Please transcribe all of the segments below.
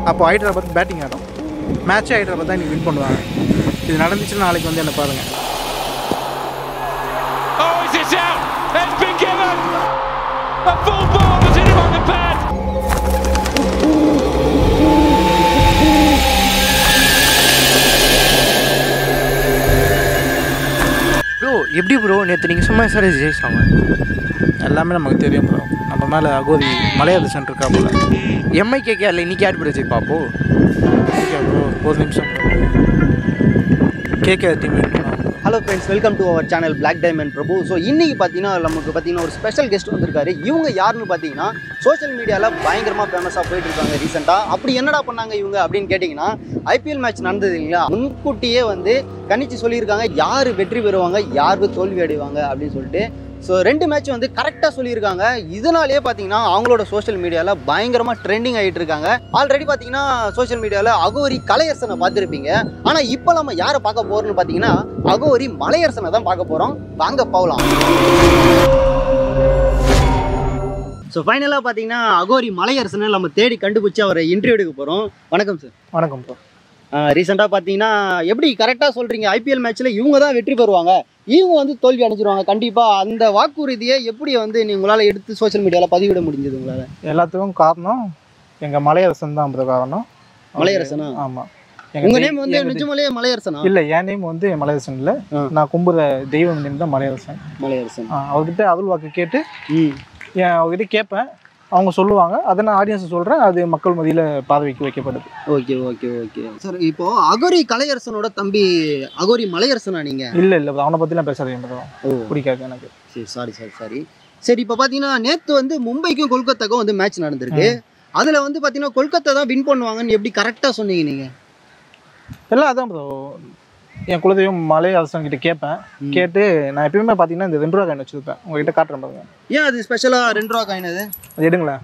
அப்போ ஹைதராபாத் பேட்டிங் ஆடும் மேட்ச்சே ஹைதராபாத் தான் இன்னைக்கு வின் பண்ணுவாங்க இது நடந்துச்சுன்னா நாளைக்கு வந்து என்ன பாருங்கள் Oh, is this out? It's been given! A full ball was hit him on the pad! Bro எப்படி ப்ரோ நேற்று நீங்கள் சும்மா சார் ஜெயிச்சாங்க எல்லாமே நமக்கு தெரியும் ப்ரோ நம்ம மேலே அகோரி மலையாள இருக்கா போல எம்ஐ கேட்கல இன்னைக்கு யார் ப்ரோ ஜெயிப்பா அப்போ ஓகே ப்ரோ ஒரு நிமிஷம் கேட்க டீம் வின் பண்ணுவாங்க hello friends welcome to our channel Black diamond Prabhu so இன்னைக்கு பார்த்தீங்கன்னா நமக்கு பார்த்தீங்கன்னா ஒரு ஸ்பெஷல் கெஸ்ட் வந்திருக்காரு இவங்க யாருன்னு பார்த்தீங்கன்னா சோஷியல் மீடியாவில் பயங்கரமாக ஃபேமஸாக போயிட்டு இருக்காங்க ரீசெண்டாக அப்படி என்னடா பண்ணாங்க இவங்க அப்படின்னு கேட்டிங்கன்னா ஐபிஎல் மேட்ச் நடந்தது இல்லைங்களா முன்கூட்டியே வந்து கணிச்சு சொல்லியிருக்காங்க யார் வெற்றி பெறுவாங்க யார் தோல்வி அடைவாங்க அப்படின்னு சொல்லிட்டு ஸோ ரெண்டு மேட்ச் வந்து கரெக்டாக சொல்லியிருக்காங்க இதனாலேயே பார்த்தீங்கன்னா அவங்களோட சோஷியல் மீடியாவில் பயங்கரமாக ட்ரெண்டிங் ஆகிட்டு இருக்காங்க ஆல்ரெடி பார்த்தீங்கன்னா சோஷியல் மீடியாவில் அகோரி கலையரசனை பார்த்துருப்பீங்க ஆனால் இப்போ நம்ம யாரை பார்க்க போகிறோம்னு பார்த்தீங்கன்னா அகோரி மலையரசனை தான் பார்க்க போகிறோம் வாங்க போகலாம் ஸோ ஃபைனலாக பார்த்தீங்கன்னா அகோரி மலையரசனை நம்ம தேடி கண்டுபிடிச்சி அவரை இன்டர்வியூ எடுக்க போகிறோம் வணக்கம் சார் வணக்கம் ப்ரோ ரீசெண்டாக பார்த்தீங்கன்னா எப்படி கரெக்டாக சொல்கிறீங்க ஐபிஎல் மேட்ச்சில் இவங்க தான் வெற்றி பெறுவாங்க இவங்க வந்து தோல்வி அடைஞ்சிருவாங்க கண்டிப்பாக அந்த வாக்குறுதியை எப்படி வந்து நீ உங்களால் எடுத்து சோஷியல் மீடியாவில் பதிவிட முடிஞ்சது உங்களால் எல்லாத்துக்கும் காரணம் எங்கள் மலையரசன் தான் ப்ரோ காரணம் மலையரசனா? ஆமாம் உங்க நேம் வந்து நிஜமாலே மலையரசனா இல்லை என் நேம் வந்து மலையரசன் இல்லை ஆ. நான் கும்புற தெய்வம் நேம் தான் மலையரசன் மலையரசன் ஆ, அவர்கிட்ட அருள் வாக்கு கேட்டு ம் என் அவர்கிட்ட கேட்பேன் அவங்க சொல்லுவாங்க அதை நான் ஆடியன்ஸ் சொல்கிறேன் அது மக்கள் மத்தியில் பார்வைக்கு வைக்கப்படுது ஓகே ஓகே ஓகே சார் இப்போ அகோரி கலையரசனோட தம்பி அகோரி மலையரசனா நீங்க இல்லை இல்லை அவனை பற்றிலாம் பேசுறது ப்ரோ ஓ பிடிக்காது எனக்கு சரி சாரி சாரி சாரி சரி இப்போ பார்த்தீங்கன்னா நேற்று வந்து மும்பைக்கும் கொல்கத்தாக்கும் வந்து மேட்ச் நடந்திருக்கு அதில் வந்து பார்த்தீங்கன்னா கொல்கத்தா தான் வின் பண்ணுவாங்கன்னு எப்படி கரெக்டாக சொன்னீங்க நீங்கள் எல்லாம் அதான் ப்ரோ என் குலதெய்வம் மலை அரசன் கிட்ட கேட்பேன் ம். கேட்டு நான் எப்பயுமே பார்த்தீங்கன்னா இந்த ரெண்டு ரூபா காயின் வச்சிருப்பேன் உங்ககிட்ட காட்டுறேன் பாருங்க ஏன் அது ஸ்பெஷலாக ரெண்டு ரூபா காயின் அது அது எடுங்களேன்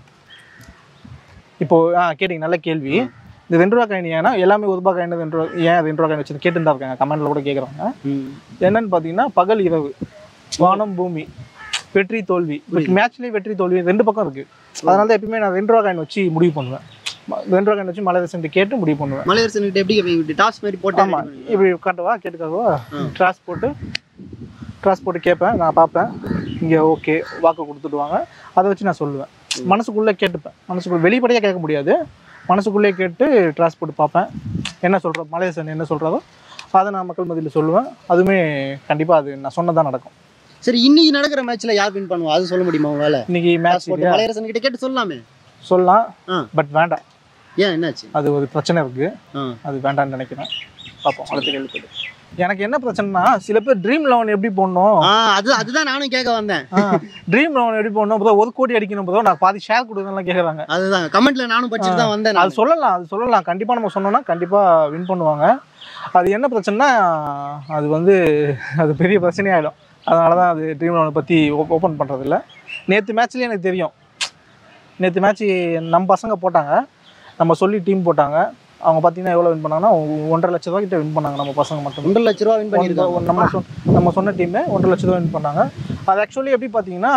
இப்போ ஆ கேட்டிங்க நல்ல கேள்வி இந்த ரெண்டு ரூபா காயின் ஏன்னா எல்லாமே ஒரு ரூபா காயின் ரெண்டு ரூபா ஏன் ரெண்டு ரூபா காயின் வச்சு கேட்டு தான் இருக்காங்க கமெண்ட்ல கூட கேட்குறாங்க என்னன்னு பார்த்தீங்கன்னா பகல் இரவு வானம் பூமி வெற்றி தோல்வி மேட்ச்லேயே வெற்றி தோல்வி ரெண்டு பக்கம் இருக்கு அதனால தான் எப்பயுமே நான் ரெண்டு ரூபா காயின் வச்சு முடிவு பண்ணுவேன் ம- ரெண்டு ரூபா காயின் வச்சு மலை அரசன் கேட்டு முடிவு பண்ணுவேன் மலையரசன் கிட்ட எப்படி கேட்பீங்க டாஸ் மாதிரி போட்டா ஆமா இப்படி காட்டவா கேட்டுக்காகவா ம். ட்ராஸ் போட்டு ட்ராஸ் போட்டு கேட்பேன் நான் பார்ப்பேன் இங்கே ஓகே வாக்கு கொடுத்துடுவாங்க அதை வச்சு நான் சொல்லுவேன் மனசுக்குள்ளே கேட்டுப்பேன் மனசுக்குள்ள வெளிப்படையாக கேட்க முடியாது மனசுக்குள்ளே கேட்டு ட்ராஸ் போட்டு பார்ப்பேன் என்ன சொல்கிறோம் மலேசன் என்ன சொல்கிறதோ அதை நான் மக்கள் மத்தியில் சொல்லுவேன் அதுவுமே கண்டிப்பாக அது நான் சொன்னதான் நடக்கும் சரி இன்னைக்கு நடக்கிற மேட்ச்ல யார் வின் பண்ணுவா அது சொல்ல முடியுமா உங்களால இன்னைக்கு டாஸ் மேட்ச் போட்டு மலையரசன் கிட்ட கேட்டு சொல்லலாமே சொல்லலாம் ஆ. பட் வேண்டாம் ஏன் என்னாச்சு அது ஒரு பிரச்சனை இருக்குது ஆ அது வேண்டாம்னு நினைக்கிறேன் பார்ப்போம் அடுத்த கேள்வி எனக்கு என்ன பிரச்சனைனா சில பேர் ட்ரீம் லெவன் எப்படி போடணும் ஆ அது அதுதான் நானும் கேட்க வந்தேன் ட்ரீம் லோன் எப்படி போடணும் ப்ரோ ஒரு கோடி அடிக்கணும் ப்ரோ நான் பாதி ஷேர் கொடுக்கலாம் கேட்குறாங்க அதுதான் கமெண்ட்ல நானும் படிச்சுட்டு தான் வந்தேன் அது சொல்லலாம் அது சொல்லலாம் கண்டிப்பாக நம்ம சொன்னோம்னா கண்டிப்பாக வின் பண்ணுவாங்க அது என்ன பிரச்சனைனா அது வந்து அது பெரிய பிரச்சனையாயிடும் அதனால தான் அது ட்ரீம் லோனை பற்றி ஓப்பன் பண்ணுறதில்ல நேற்று மேட்ச்லேயே எனக்கு தெரியும் நேற்று மேட்ச் நம்ம பசங்க போட்டாங்க நம்ம சொல்லி டீம் போட்டாங்க அவங்க பார்த்தீங்கன்னா எவ்வளோ வின் பண்ணாங்கன்னா ஒ- ஒன்றரை லட்ச ரூபா கிட்ட வின் பண்ணாங்க நம்ம பசங்க மட்டும் ஒன்றரை லட்ச ரூபா வின் பண்ணியிருக்காங்க ஒன்- நம்ம சொன்ன நம்ம சொன்ன டீமு ஒன்றரை லட்சம் ரூபா வின் பண்ணாங்க அது ஆக்சுவலி எப்படி பார்த்தீங்கன்னா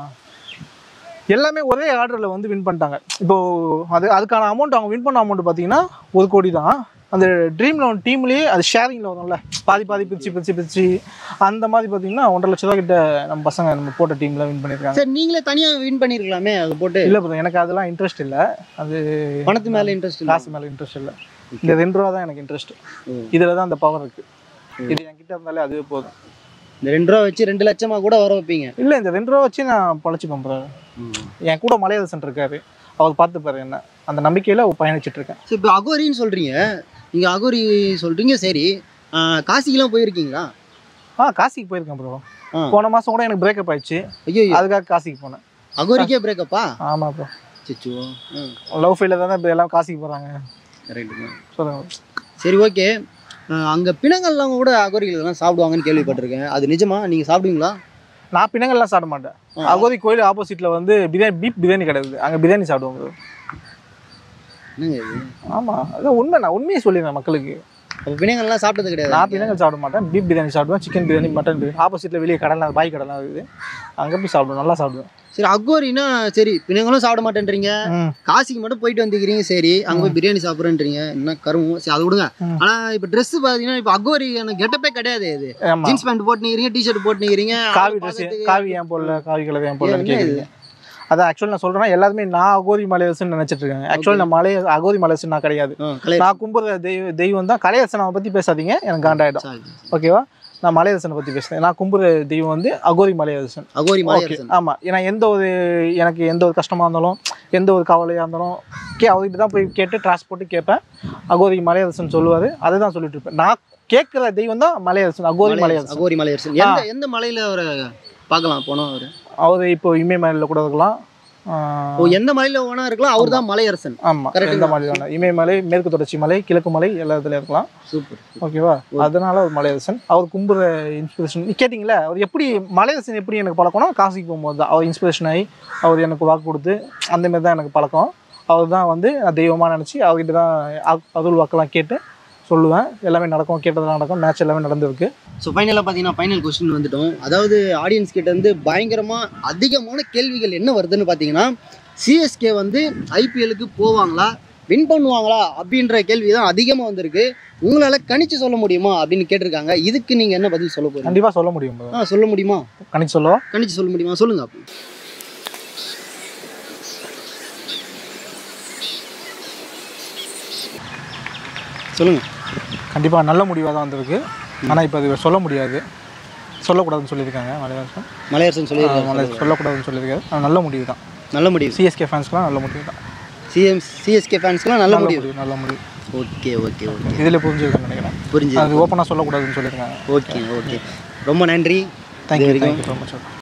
எல்லாமே ஒரே ஆர்டரில் வந்து வின் பண்ணிட்டாங்க இப்போ அது அதுக்கான அமௌண்ட் அவங்க வின் பண்ண அமௌண்ட் பார்த்தீங்கன்னா ஒரு கோடி தான் அந்த ட்ரீம் லோன் டீம்லேயே அது ஷேரிங்கில் வரும்ல பாதி பாதி பிரிச்சு பிரிச்சு பிரிச்சு அந்த மாதிரி பார்த்தீங்கன்னா ஒன்றரை லட்ச ரூபா கிட்ட நம்ம பசங்க நம்ம போட்ட டீமில் வின் பண்ணியிருக்காங்க சரி நீங்களே தனியா வின் பண்ணிருக்கலாமே அது போட்டு இல்லை ப்ரோ எனக்கு அதெல்லாம் இன்ட்ரெஸ்ட் இல்லை அது பணத்து மேல இன்ட்ரெஸ்ட் இல்ல காசு மேலே இன்ட்ரெஸ்ட் இல்லை இந்த ரெண்டு ரூபா தான் எனக்கு இன்ட்ரெஸ்ட் ம். இதில் தான் அந்த பவர் இருக்குது இது என்கிட்ட இருந்தாலே அதுவே போதும் இந்த ரெண்டு ரூபா வச்சு ரெண்டு லட்சமா கூட வர வைப்பீங்க இல்லை இந்த ரெண்டு ரூபா வச்சு நான் பழச்சிப்பேன் ப்ரோ என் கூட மலையாளசன் இருக்காரு அவர் பார்த்துப்பாரு என்ன அந்த நம்பிக்கையில் பயணிச்சுட்டு இருக்கேன் சரி இப்போ அகோரின்னு சொல்றீங்க நீங்க அகோரி சொல்றீங்க சரி ஆ, காசிக்கெல்லாம் போயிருக்கீங்களா ஆ காசிக்கு போயிருக்கேன் ப்ரோ ஆ. போன மாதம் கூட எனக்கு பிரேக்கப் ஆயிடுச்சு ஐயோ அதுக்காக காசிக்கு போனேன் அகோரிக்கே பிரேக்கப்பா ஆமாம் ப்ரோ சிச்சோ லவ் ஃபெயிலில் தான் இப்போ எல்லாம் காசிக்கு போகிறாங்க கரெக்டு சொல்லுங்க சரி ஓகே அங்கே பிணங்கள்லாம் கூட அகோரிகளெல்லாம் சாப்பிடுவாங்கன்னு கேள்விப்பட்டிருக்கேன் அது நிஜமா நீங்கள் சாப்பிடுவீங்களா நான் பிணங்கள்லாம் சாப்பிட மாட்டேன் ஆ. அகோதி கோயில் ஆப்போசிட்டில் வந்து பிரியாணி பீப் பிரியாணி கிடையாது அங்கே பிரியாணி சாப்பிடுவோம் ப்ரோ என்னங்க இது ஆமாம் அதான் உண்மை நான் உண்மையை சொல்லிடுறேன் மக்களுக்கு அப்போ பிணங்கள்லாம் சாப்பிட்டது கிடையாது நான் பிணங்கள் சாப்பிட மாட்டேன் பீப் பிரியாணி சாப்பிடுவேன் சிக்கன் பிரியாணி மட்டன் பிரியாணி ஆப்போசிட்டில் வெளியே கடலாம் பாய் கடலாம் இருக்குது அங்கே போய் சாப்பிடுவேன் நல்லா சாப்பிடுவேன் சரி அகோரினா சரி இப்போ நீங்களும் சாப்பிட மாட்டேன்றீங்க ம் காசிக்கு மட்டும் போயிட்டு வந்துக்கிறீங்க சரி அங்கே போய் பிரியாணி சாப்பிட்றேன்றீங்க என்ன கருவும் சரி அதை விடுங்க ம். ஆனா இப்போ ட்ரெஸ் பார்த்தீங்கன்னா இப்போ அகோரி எனக்கு கெட்டப்பே கிடையாது இது ஆமா ஜீன்ஸ் பேண்ட் போட்டு நிக்கிறீங்க டிஷர்ட் போட்டு நிக்கிறீங்க காவி ட்ரெஸ் காவி ஏன் போடல காவி கலர் ஏன் போடலன்னு என்ன கேட்குறீங்க அதான் ஆக்சுவலி நான் சொல்றேன்னா எல்லாருமே நான் அகோதி மலையரசன் நினைச்சிட்டு இருக்காங்க ஆக்சுவலி நான் மலைய அகோதி மலையரசன் நான் கிடையாது கலர் நான் கும்பிடுற தெய்வ தெய்வம் தான் கலையரசனை பத்தி பேசாதீங்க எனக்கு காண்டாயிடும் ஓகேவா நான் மலையரசனை பத்தி பேசுறேன் நான் கும்பிடுற தெய்வம் வந்து அகோரி மலையரசன் அகோரி ஓகே மலையரசன் ஆமா ஏன்னா எந்த ஒரு எனக்கு எந்த ஒரு கஷ்டமா இருந்தாலும் எந்த ஒரு கவலையா இருந்தாலும் கே அவர்கிட்ட தான் போய் கேட்டு ட்ராஸ் போட்டு கேட்பேன் அகோரி மலையரசன் சொல்லுவாரு அதை தான் சொல்லிட்டு இருப்பேன் நான் கேட்கிற தெய்வம் தான் மலையரசன் அகோரி மலையரசன் அகோரி மலையரசன் எந்த எந்த மலையில அவரை பார்க்கலாம் போனோம் அவரு அவர் இப்போ இமயமலையில் கூட இருக்கலாம் ஆஹ், ஓ எந்த மலையில ஓனா இருக்கலாம் அவர் தான் மலையரசன் ஆமா correct எந்த மலை வேணா இமயமலை மேற்கு தொடர்ச்சி மலை கிழக்கு மலை எல்லா இதுல இருக்கலாம் சூப்பர் ஓகேவா அதனால அவர் மலையரசன் அவர் கும்புற இன்ஸ்பிரேஷன் நீ கேட்டிங்களே அவர் எப்படி மலையரசன் எப்படி எனக்கு பழக்கம்னா காசிக்கு போகும்போது தான் அவர் இன்ஸ்பிரேஷன் ஆகி அவர் எனக்கு வாக்கு கொடுத்து அந்த மாதிரி தான் எனக்கு பழக்கம் அவர் தான் வந்து நான் தெய்வமாக நினச்சி அவர்கிட்ட தான் அ- அருள் வாக்கெல்லாம் கேட்டு சொல்லுவேன் எல்லாமே நடக்கும் கேட்டதெல்லாம் நடக்கும் மேட்ச் எல்லாமே நடந்திருக்கு ஸோ ஃபைனலாக பார்த்தீங்கன்னா ஃபைனல் கொஸ்டின் வந்துட்டோம் அதாவது ஆடியன்ஸ் கிட்ட இருந்து பயங்கரமாக அதிகமான கேள்விகள் என்ன வருதுன்னு பார்த்தீங்கன்னா சிஎஸ்கே வந்து ஐபிஎலுக்கு போவாங்களா வின் பண்ணுவாங்களா அப்படின்ற கேள்வி தான் அதிகமாக வந்திருக்கு உங்களால் கணிச்சு சொல்ல முடியுமா அப்படின்னு கேட்டிருக்காங்க இதுக்கு நீங்கள் என்ன பதில் சொல்ல போறீங்க கண்டிப்பாக சொல்ல முடியும் brother. ஆ சொல்ல முடியுமா கணிச்சு சொல்லவா கணிச்சு சொல்ல முடியுமா சொல்லுங்க அப்போ சொல்லுங்க கண்டிப்பாக நல்ல முடிவாக தான் வந்திருக்கு ஆனால் இப்போ அது சொல்ல முடியாது சொல்லக்கூடாதுன்னு சொல்லியிருக்காங்க மலையாளம் மலையரசன் சொல்லி சொல்லக்கூடாதுன்னு சொல்லியிருக்காரு ஆனால் நல்ல முடிவு தான் நல்ல முடிவு சிஎஸ்கே ஃபேன்ஸ்க்குலாம் நல்ல முடிவு தான் சிஎம் சிஎஸ்கே ஃபேன்ஸ்க்குலாம் நல்ல நல்ல முடிவு முடிவு நல்ல முடிவு ஓகே ஓகே ஓகே இதில் புரிஞ்சுருக்கேன் நினைக்கிறேன் புரிஞ்சு அது ஓப்பனாக சொல்லக்கூடாதுன்னு சொல்லியிருக்காங்க ஓகே ஓகே ரொம்ப நன்றி தேங்க்யூ இது வரைக்கும் தேங்க்யூ ஸோ மச்